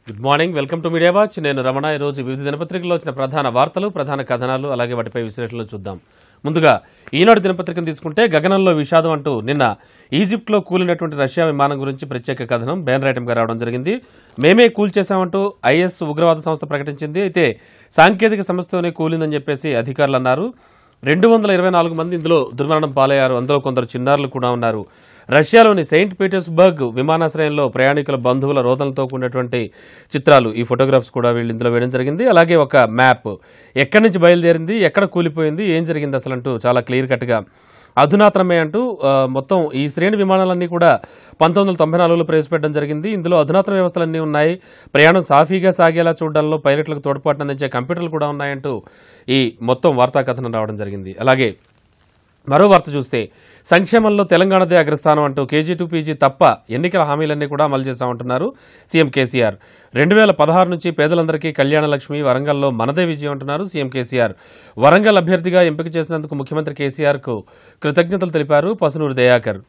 good morning welcome to media watch నేను రమణ ఈరోజు వివిధ దినపత్రికల్లో వచ్చిన ప్రధాన వార్తలు ప్రధాన కథనాలు అలాగే వాటిపై విశ్లేషణలు చూద్దాం ముందుగా ఈనాడు దినపత్రికను తీసుకుంటే గగనంలో విషాదం అంటూ నిన్న ఈజిప్ట్లో కూలినటువంటి రష్యా విమానం గురించి ప్రత్యేక కథనం బేన్ రైటంగా రావడం జరిగింది మేమే కూల్ చేశామంటూ ఐఎస్ ఉగ్రవాద సంస్థ ప్రకటించింది అయితే సాంకేతిక సమస్యతోనే కూలిందని చెప్పేసి అధికారులు అన్నారు రెండు వందల ఇరవై నాలుగు మంది ఇందులో దుర్మరణం పాలయ్యారు అందులో కొందరు చిన్నారులు కూడా ఉన్నారు రష్యాలోని సెయింట్ పీటర్స్బర్గ్ విమానాశ్రయంలో ప్రయాణికుల బంధువుల రోదనలతో కూడినటువంటి చిత్రాలు ఈ ఫోటోగ్రాఫ్స్ కూడా వీళ్ళు ఇందులో వేయడం జరిగింది అలాగే ఒక మ్యాప్ ఎక్కడి నుంచి బయలుదేరింది ఎక్కడ కూలిపోయింది ఏం జరిగింది అసలు అంటూ చాలా క్లియర్ కట్గా అధునాతనమే అంటూ ఆ, మొత్తం ఈ శ్రేణి విమానాలన్నీ కూడా పంతొమ్మిది వందల తొంభై నాలుగులో ప్రవేశపెట్టడం జరిగింది ఇందులో అధునాతన వ్యవస్థలన్నీ ఉన్నాయి ప్రయాణం సాఫీగా సాగేలా చూడడంలో పైలట్లకు తోడ్పాటును అందించే కంప్యూటర్లు కూడా ఉన్నాయంటూ ఈ మొత్తం వార్తా కథనం రావడం జరిగింది అలాగే మరో వార్త చూస్తే సంక్షేమంలో తెలంగాణదే అగ్రస్థానం అంటూ కేజీ టు పీజీ తప్ప ఎన్నికల హామీలన్నీ కూడా అమలు చేశామంటున్నారు సీఎం కేసీఆర్ రెండు వేల పదహారు నుంచి పేదలందరికీ కళ్యాణ లక్ష్మి వరంగల్లో మనదే విజయం అంటున్నారు సీఎం కేసీఆర్ వరంగల్ అభ్యర్థిగా ఎంపిక చేసినందుకు ముఖ్యమంత్రి కేసీఆర్కు కృతజ్ఞతలు తెలిపారు పసునూరు దయాకర్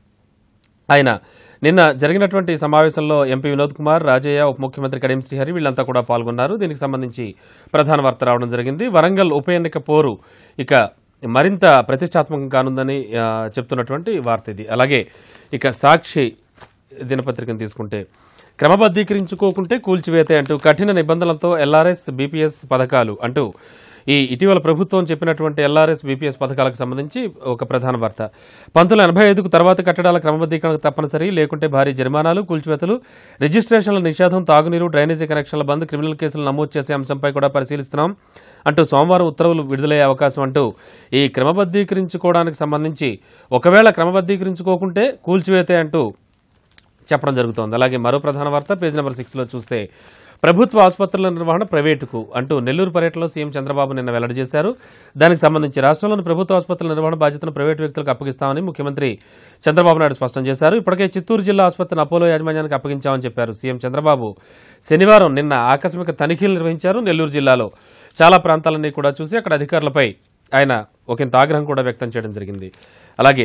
ఆయన నిన్న జరిగినటువంటి సమావేశంలో ఎంపీ వినోద్ కుమార్ రాజయ్య ఉప ముఖ్యమంత్రి కడియం శ్రీహరి వీళ్ళంతా కూడా పాల్గొన్నారు దీనికి సంబంధించి ప్రధాన వార్త రావడం జరిగింది వరంగల్ ఉప ఎన్నిక పోరు ఇక మరింత ప్రతిష్టాత్మకం కానుందని ఆ, చెప్తున్నటువంటి వార్త ఇది అలాగే ఇక సాక్షి దినపత్రికను తీసుకుంటే క్రమబద్ధీకరించుకోకుంటే కూల్చివేతే అంటూ కఠిన నిబంధనలతో ఎల్ఆర్ఎస్ బీపీఎస్ పథకాలు అంటూ ఈ ఇటీవల ప్రభుత్వం చెప్పినటువంటి ఎల్ఆర్ఎస్ బీపీఎస్ పథకాలకు సంబంధించి ఒక ప్రధాన వార్త పంతొమ్మిది ఎనభై ఐదుకు తర్వాత కట్టడాల క్రమబద్ధీకరణ తప్పనిసరి లేకుంటే భారీ జరిమానాలు కూల్చివేతలు రిజిస్ట్రేషన్ల నిషేధం తాగునీరు డ్రైనేజీ కనెక్షన్ల బంద్ క్రిమినల్ కేసులు నమోదు చేసే అంశంపై కూడా పరిశీలిస్తున్నాం అంటూ సోమవారం ఉత్తర్వులు విడుదలయ్యే అవకాశం అంటూ ఈ క్రమబద్ధీకరించుకోవడానికి సంబంధించి ఒకవేళ క్రమబద్ధీకరించుకోకుంటే కూల్చివేతే అంటూ చెప్పడం జరుగుతోంది అలాగే మరో ప్రధాన వార్త పేజ్ నెంబర్ సిక్స్లో చూస్తే ప్రభుత్వ ఆసుపత్రుల నిర్వహణ ప్రైవేటుకు అంటూ నెల్లూరు పర్యటనలో సీఎం చంద్రబాబు నిన్న వెల్లడి చేశారు దానికి సంబంధించి రాష్ట్రంలోని ప్రభుత్వ ఆసుపత్రుల నిర్వహణ బాధ్యతను ప్రైవేటు వ్యక్తులకు అప్పగిస్తామని ముఖ్యమంత్రి చంద్రబాబు నాయుడు స్పష్టం చేశారు ఇప్పటికే చిత్తూరు జిల్లా ఆసుపత్రిని అపోలో యాజమాన్యానికి అప్పగించామని చెప్పారు సీఎం చంద్రబాబు శనివారం నిన్న ఆకస్మిక తనిఖీలు నిర్వహించారు నెల్లూరు జిల్లాలో చాలా ప్రాంతాలన్నీ కూడా చూసి అక్కడ అధికారులపై ఆయన ఒకంత ఆగ్రహం కూడా వ్యక్తం చేయడం జరిగింది అలాగే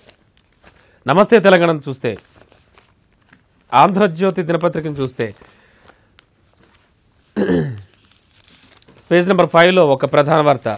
నమస్తే తెలంగాణను చూస్తే ఆంధ్రజ్యోతి దినపత్రికను చూస్తే పేజ్ నెంబర్ ఫైవ్లో ఒక ప్రధాన వార్త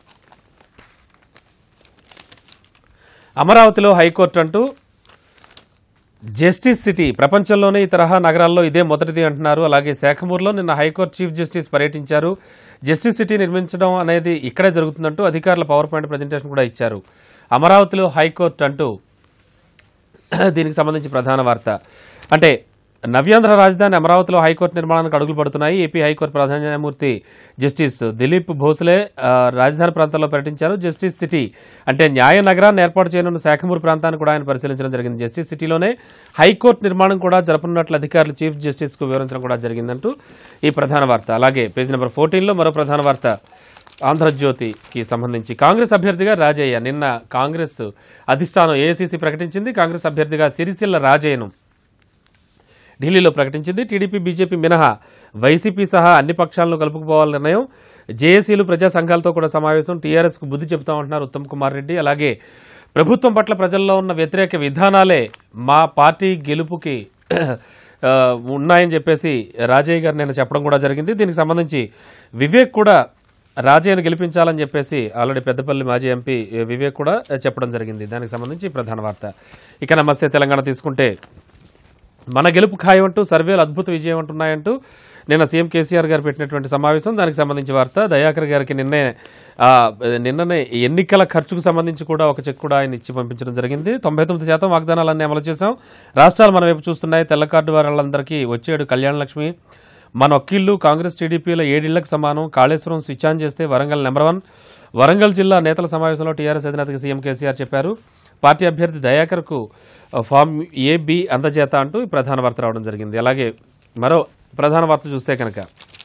అమరావతిలో హైకోర్టు అంటూ జస్టిస్ సిటీ ప్రపంచంలోనే ఈ తరహా నగరాల్లో ఇదే మొదటిది అంటున్నారు అలాగే శాఖమూరులో నిన్న హైకోర్టు చీఫ్ జస్టిస్ పర్యటించారు జస్టిస్ సిటీ నిర్మించడం అనేది ఇక్కడే జరుగుతుందంటూ అధికారుల పవర్ పాయింట్ ప్రజెంటేషన్ కూడా ఇచ్చారు అమరావతిలో హైకోర్టు అంటూ దీనికి సంబంధించి ప్రధాన వార్త అంటే నవ్యాంధ్ర రాజధాని అమరావతిలో హైకోర్టు నిర్మాణానికి అడుగులు పడుతున్నాయి ఏపీ హైకోర్టు ప్రధాన న్యాయమూర్తి జస్టిస్ దిలీప్ భోస్లే ఆ, రాజధాని ప్రాంతాల్లో పర్యటించారు జస్టిస్ సిటీ అంటే న్యాయ నగరాన్ని ఏర్పాటు చేయనున్న శాఖమూరు ప్రాంతాన్ని కూడా ఆయన పరిశీలించడం జరిగింది జస్టిస్ సిటీలోనే హైకోర్టు నిర్మాణం కూడా జరపనున్నట్లు అధికారులు చీఫ్ జస్టిస్కు వివరించడం కూడా జరిగిందంటూ ఈ ప్రధాన వార్త అలాగే పేజ్ నెంబర్ ఫోర్టీన్లో మరో ప్రధాన వార్త ఆంధ్రజ్యోతికి సంబంధించి కాంగ్రెస్ అభ్యర్థిగా రాజయ్య నిన్న కాంగ్రెస్ అధిష్టానం ఏఐసీసీ ప్రకటించింది కాంగ్రెస్ అభ్యర్థిగా సిరిసిల్ల రాజయ్యను ఢిల్లీలో ప్రకటించింది టీడీపీ బీజేపీ మినహా వైసీపీ సహా అన్ని పక్షాలను కలుపుకుపోవాలని నిర్ణయం జేఏసీలు ప్రజా సంఘాలతో కూడా సమావేశం టీఆర్ఎస్కు బుద్ధి చెబుతామంటున్నారు ఉత్తమ్ కుమార్ రెడ్డి అలాగే ప్రభుత్వం పట్ల ప్రజల్లో ఉన్న వ్యతిరేక విధానాలే మా పార్టీ గెలుపుకి ఆ, ఉన్నాయని చెప్పేసి రాజయ్య గారు నేను చెప్పడం కూడా జరిగింది దీనికి సంబంధించి వివేక్ కూడా రాజయ్యను గెలిపించాలని చెప్పేసి ఆల్రెడీ పెద్దపల్లి మాజీ ఎంపీ వివేక్ కూడా చెప్పడం జరిగింది దానికి సంబంధించి ప్రధాన వార్త ఇక నమస్తే తెలంగాణ తీసుకుంటే మన గెలుపు ఖాయం అంటూ సర్వేలు అద్భుత విజయం అంటున్నాయంటూ నిన్న సీఎం కేసీఆర్ గారు పెట్టినటువంటి సమావేశం దానికి సంబంధించి వార్త దయాకర్ గారికి నిన్నే ఆ, నిన్ననే ఎన్నికల ఖర్చుకు సంబంధించి కూడా ఒక చెక్ కూడా ఆయన ఇచ్చి పంపించడం జరిగింది తొంభై తొమ్మిది శాతం వాగ్దానాలన్నీ అమలు చేశాం రాష్ట్రాలు మన వైపు చూస్తున్నాయి తెల్ల కార్డు వాళ్ళందరికీ వచ్చేడు కళ్యాణ లక్ష్మి మన ఒక్కిళ్ళు కాంగ్రెస్ టీడీపీల ఏడిళ్లకు సమానం కాళేశ్వరం స్విచ్ ఆన్ చేస్తే వరంగల్ నెంబర్ వన్ వరంగల్ జిల్లా నేతల సమావేశంలో టీఆర్ఎస్ అధినేతకి సీఎం కేసీఆర్ చెప్పారు పార్టీ అభ్యర్థి దయాకర్కు ఆ, ఫామ్ ఏ బి అందజేత అంటూ ఈ ప్రధాన వార్త రావడం జరిగింది అలాగే మరో ప్రధాన వార్త చూస్తే కనుక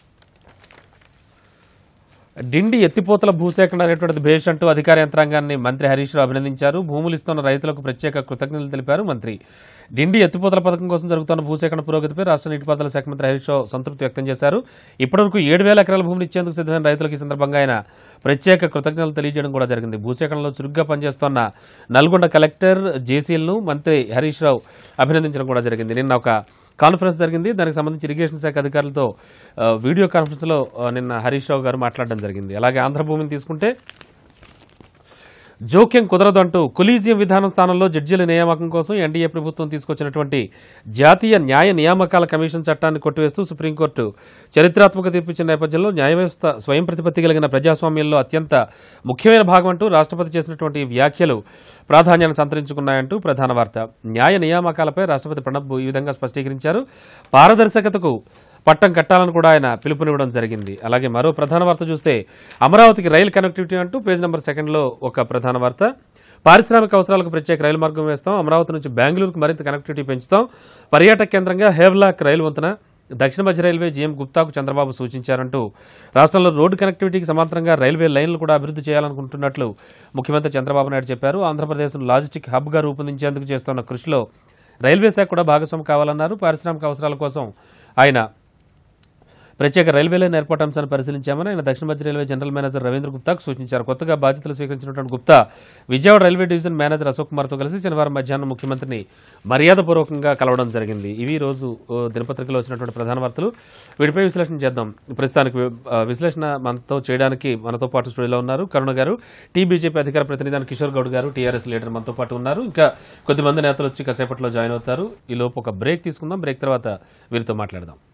డిండి ఎత్తిపోతల భూసేకరణ అనేటువంటిది భేష్ అంటూ అధికార యంత్రాంగాన్ని మంత్రి హరీష్ రావు అభినందించారు భూములు ఇస్తున్న రైతులకు ప్రత్యేక కృతజ్ఞతలు తెలిపారు మంత్రి డిండి ఎత్తిపోతల పథకం కోసం జరుగుతున్న భూసేకరణ పురోగతిపై రాష్ట్ర నీటిపారుదల శాఖ మంత్రి హరీష్ రావు సంతృప్తి వ్యక్తం చేశారు ఇప్పటివరకు ఏడు వేల ఎకరాల భూములు ఇచ్చేందుకు సిద్ధమైన రైతులకు ఈ సందర్భంగా ఆయన ప్రత్యేక కృతజ్ఞతలు తెలియజేయడం కూడా జరిగింది భూసేకరణలో చురుగ్గా పనిచేస్తున్న నల్గొండ కలెక్టర్ జేసీలను మంత్రి హరీష్ రావు అభినందించడం కూడా జరిగింది నిన్న ఒక కాన్ఫరెన్స్ జరిగింది దానికి సంబంధించి ఇరిగేషన్ శాఖ అధికారులతో ఆ, వీడియో కాన్ఫరెన్స్లో ఆ, నిన్న హరీష్ రావు గారు మాట్లాడడం జరిగింది అలాగే ఆంధ్రభూమిని తీసుకుంటే జోక్యం కుదరదంటూ కొలీజియం విధానం స్థానంలో జడ్జీల నియామకం కోసం ఎన్డీఏ ప్రభుత్వం తీసుకొచ్చినటువంటి జాతీయ న్యాయ నియామకాల కమిషన్ చట్టాన్ని కొట్టివేస్తూ సుప్రీంకోర్టు చరిత్రాత్మక తీర్పిచ్చిన నేపథ్యంలో న్యాయ వ్యవస్థ స్వయం ప్రతిపత్తి కలిగిన ప్రజాస్వామ్యంలో అత్యంత ముఖ్యమైన భాగం అంటూ రాష్ట్రపతి చేసినటువంటి వ్యాఖ్యలు ప్రాధాన్యాన్ని సంతరించుకున్నాయంటూ ప్రధాన వార్త న్యాయ నియామకాలపై రాష్ట్రపతి ప్రణబ్ ఈ విధంగా స్పష్టీకరించారు పారదర్శకతకు పట్టం కట్టాలని కూడా ఆయన పిలుపునివ్వడం జరిగింది అలాగే మరో ప్రధాన వార్త చూస్తే అమరావతికి రైలు కనెక్టివిటీ అంటూ పేజ్ నెంబర్ సెకండ్లో ఒక ప్రధాన వార్త పారిశ్రామిక అవసరాలకు ప్రత్యేక రైలు మార్గం వేస్తాం అమరావతి నుంచి బెంగళూరుకు మరింత కనెక్టివిటీ పెంచుతాం పర్యాటక కేంద్రంగా హేవ్లాక్ రైలు వంతెన దక్షిణ మధ్య రైల్వే జీఎం గుప్తాకు చంద్రబాబు సూచించారంటూ రాష్ట్రంలో రోడ్డు కనెక్టివిటీకి సమాంతరంగా రైల్వే లైన్లు కూడా అభివృద్ధి చేయాలనుకుంటున్నట్లు ముఖ్యమంత్రి చంద్రబాబు నాయుడు చెప్పారు ఆంధ్రప్రదేశ్ను లాజిస్టిక్ హబ్గా రూపొందించేందుకు చేస్తున్న కృషిలో రైల్వే శాఖ కూడా భాగస్వామి కావాలన్నారు పారిశ్రామిక అవసరాల కోసం ఆయన ప్రత్యేక రైల్వే లైన్ ఏర్పాటు అంశాన్ని పరిశీలించామని ఆయన దక్షిణ మధ్య రైల్వే జనరల్ మేనేజర్ రవీంద్ర గుప్తాకు సూచించారు కొత్తగా బాధ్యతలు స్వీకరించినటువంటి Gupta Vijayawada railway division manager Ashok కుమార్తో కలిసి శనివారం మధ్యాహ్నం ముఖ్యమంత్రిని మర్యాదపూర్వకంగా కలవడం జరిగింది ఇవి ఈ రోజు ఓ, దినపత్రికలో వచ్చినటువంటి ప్రధాన వార్తలు వీటిపై విశ్లేషణ చేద్దాం ప్రస్తుతానికి ఆ, విశ్లేషణ మనతో చేయడానికి మనతో పాటు స్టూడియోలో ఉన్నారు కరుణ గారు టీ బీజేపీ అధికార ప్రతినిధి అని కిషోర్ గౌడ్ గారు టీఆర్ఎస్ లీడర్ మనతో పాటు ఉన్నారు ఇంకా కొద్దిమంది నేతలు వచ్చి కాసేపట్లో జాయిన్ అవుతారు ఈ లోపు ఒక బ్రేక్ తీసుకుందాం బ్రేక్ తర్వాత వీరితో మాట్లాడదాం